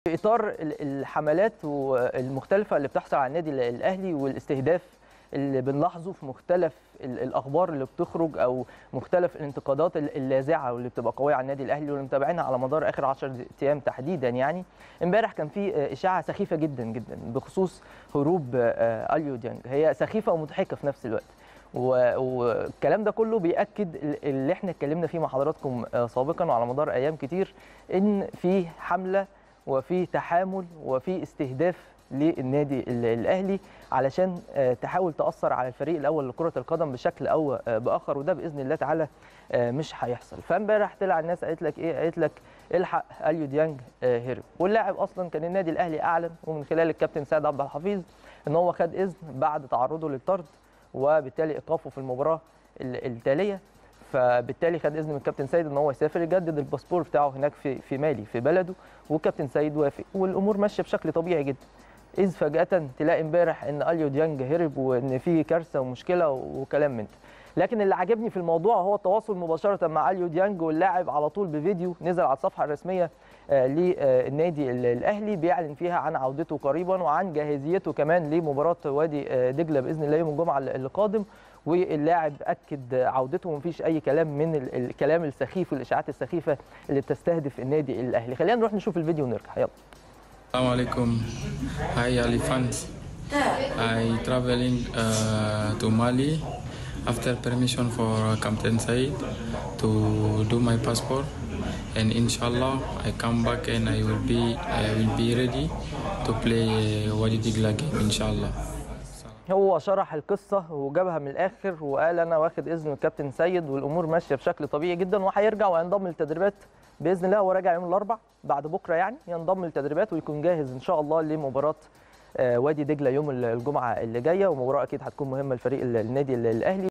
في اطار ال- الحملات المختلفه اللي بتحصل على النادي ال- الاهلي والاستهداف اللي بنلاحظه في مختلف ال- الاخبار اللي بتخرج او مختلف الانتقادات ال- اللاذعه واللي بتبقى قويه على النادي الاهلي واللي متابعينها على مدار اخر 10 ايام تحديدا يعني امبارح كان في اشاعه سخيفه جدا جدا بخصوص هروب آه، اليو ديانج هي سخيفه ومضحكه في نفس الوقت و- والكلام ده كله بياكد ال- اللي احنا اتكلمنا فيه مع حضراتكم آه، سابقا وعلى مدار ايام كتير ان في حمله وفي تحامل وفي استهداف للنادي ال- الاهلي علشان آه، تحاول تاثر على الفريق الاول لكره القدم بشكل او آه، باخر وده باذن الله تعالى آه، مش هيحصل فامبارح طلع الناس قالت لك ايه قالت لك الحق اليو ديانج آه، هرب واللاعب اصلا كان النادي الاهلي اعلن ومن خلال الكابتن سيد عبد الحفيظ ان هو خد اذن بعد تعرضه للطرد وبالتالي ايقافه في المباراه ال- التاليه فبالتالي خد اذن من الكابتن سيد ان هو يسافر يجدد الباسبور بتاعه هناك في في مالي في بلده والكابتن سيد وافق والامور ماشيه بشكل طبيعي جدا اذ فجاه تلاقي امبارح ان اليو ديانج هرب وان في كارثه ومشكله وكلام من ده لكن اللي عجبني في الموضوع هو التواصل مباشره مع اليو ديانج واللاعب على طول بفيديو نزل على الصفحه الرسميه آه، للنادي ال- الاهلي بيعلن فيها عن عودته قريبا وعن جاهزيته كمان لمباراه وادي آه، دجله باذن الله يوم الجمعه اللي قادم واللاعب اكد عودته ومفيش اي كلام من ال- الكلام السخيف والاشاعات السخيفه اللي بتستهدف النادي الاهلي خلينا نروح نشوف الفيديو ونرجع يلا Assalamu alaikum. Hi Ali fans. I traveling uh, to Mali after permission for Captain Said to do my passport and inshallah I come back and I will be I will be ready to play uh, Wadi Digla game inshallah. هو شرح القصه وجابها من الاخر وقال انا واخد اذن من الكابتن سيد والامور ماشيه بشكل طبيعي جدا وهيرجع وينضم للتدريبات باذن الله هو راجع يوم الاربع بعد بكره يعني ينضم للتدريبات ويكون جاهز ان شاء الله لمباراه آه، وادي دجله يوم الجمعه اللي جايه ومباراه اكيد هتكون مهمه لفريق النادي الاهلي